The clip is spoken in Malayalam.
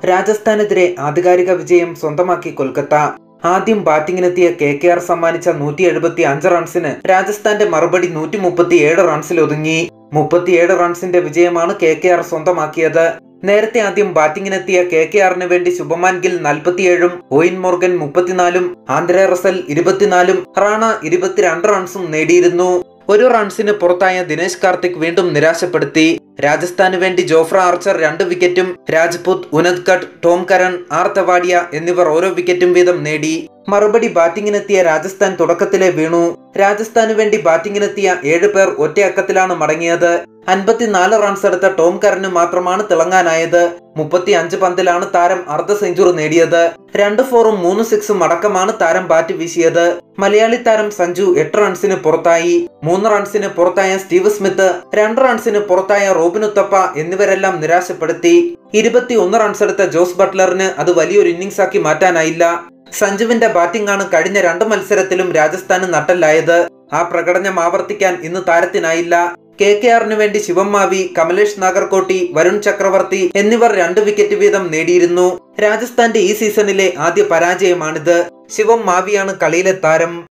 രാജസ്ഥാനെതിരെ ആധികാരിക വിജയം സ്വന്തമാക്കി കൊൽക്കത്ത ആദ്യം ബാറ്റിംഗിനെത്തിയ കെ കെ ആർ സമ്മാനിച്ച നൂറ്റി എഴുപത്തി അഞ്ച് റൺസിന് രാജസ്ഥാന്റെ മറുപടി നൂറ്റി മുപ്പത്തിയേഴ് റൺസിൽ ഒതുങ്ങി മുപ്പത്തിയേഴ് റൺസിന്റെ വിജയമാണ് കെ കെ ആർ സ്വന്തമാക്കിയത് നേരത്തെ ആദ്യം ബാറ്റിംഗിനെത്തിയ കെ കെ ആറിന് വേണ്ടി ശുഭമാൻ ഗിൽ നാൽപ്പത്തിയേഴും ഓയിൻ മോർഗൻ മുപ്പത്തിനാലും ആന്ധ്ര റസൽ ഇരുപത്തിനാലും റാണ ഇരുപത്തിരണ്ട് റൺസും നേടിയിരുന്നു ഒരു റൺസിന് പുറത്തായ ദിനേശ് കാർത്തിക് വീണ്ടും നിരാശപ്പെടുത്തി രാജസ്ഥാന് വേണ്ടി ജോഫ്ര ആർച്ചർ രണ്ട് വിക്കറ്റും Rajput Unadkat Tom Curran R Tewatia എന്നിവർ ഓരോ വിക്കറ്റും വീതം നേടി മറുപടി ബാറ്റിംഗിനെത്തിയ രാജസ്ഥാൻ തുടക്കത്തിലെ വീണു രാജസ്ഥാന് വേണ്ടി ബാറ്റിംഗിനെത്തിയ ഏഴ് പേർ ഒറ്റയക്കത്തിലാണ് മടങ്ങിയത് അൻപത്തിനാല് റൺസ് എടുത്ത ടോം കരന് മാത്രമാണ് തിളങ്ങാനായത് മുപ്പത്തി അഞ്ച് പന്തിലാണ് താരം അർദ്ധ സെഞ്ചുറി നേടിയത് രണ്ട് ഫോറും മൂന്ന് സിക്സും അടക്കമാണ് താരം ബാറ്റ് വീശിയത് മലയാളി താരം സഞ്ജു എട്ട് റൺസിന് പുറത്തായി മൂന്ന് റൺസിന് പുറത്തായ സ്റ്റീവ് സ്മിത്ത് രണ്ട് റൺസിന് പുറത്തായ റോബിൻ ഉത്തപ്പ എന്നിവരെല്ലാം നിരാശപ്പെടുത്തി ഇരുപത്തി ഒന്ന് റൺസ് എടുത്ത ജോസ് ബട്ട്ലറിന് അത് വലിയൊരു ഇന്നിംഗ്സ് ആക്കി മാറ്റാനായില്ല സഞ്ജുവിന്റെ ബാറ്റിംഗ് ആണ് കഴിഞ്ഞ രണ്ട് മത്സരത്തിലും രാജസ്ഥാന് നട്ടല്ലായത് ആ പ്രകടനം ആവർത്തിക്കാൻ ഇന്ന് താരത്തിനായില്ല കെ കെ ആറിന് വേണ്ടി ശിവം മാവി കമലേഷ് നാഗർകോട്ടി വരുൺ ചക്രവർത്തി എന്നിവർ രണ്ട് വിക്കറ്റ് വീതം നേടിയിരുന്നു രാജസ്ഥാന്റെ ഈ സീസണിലെ ആദ്യ പരാജയമാണിത് ശിവം മാവിയാണ് കളിയിലെ താരം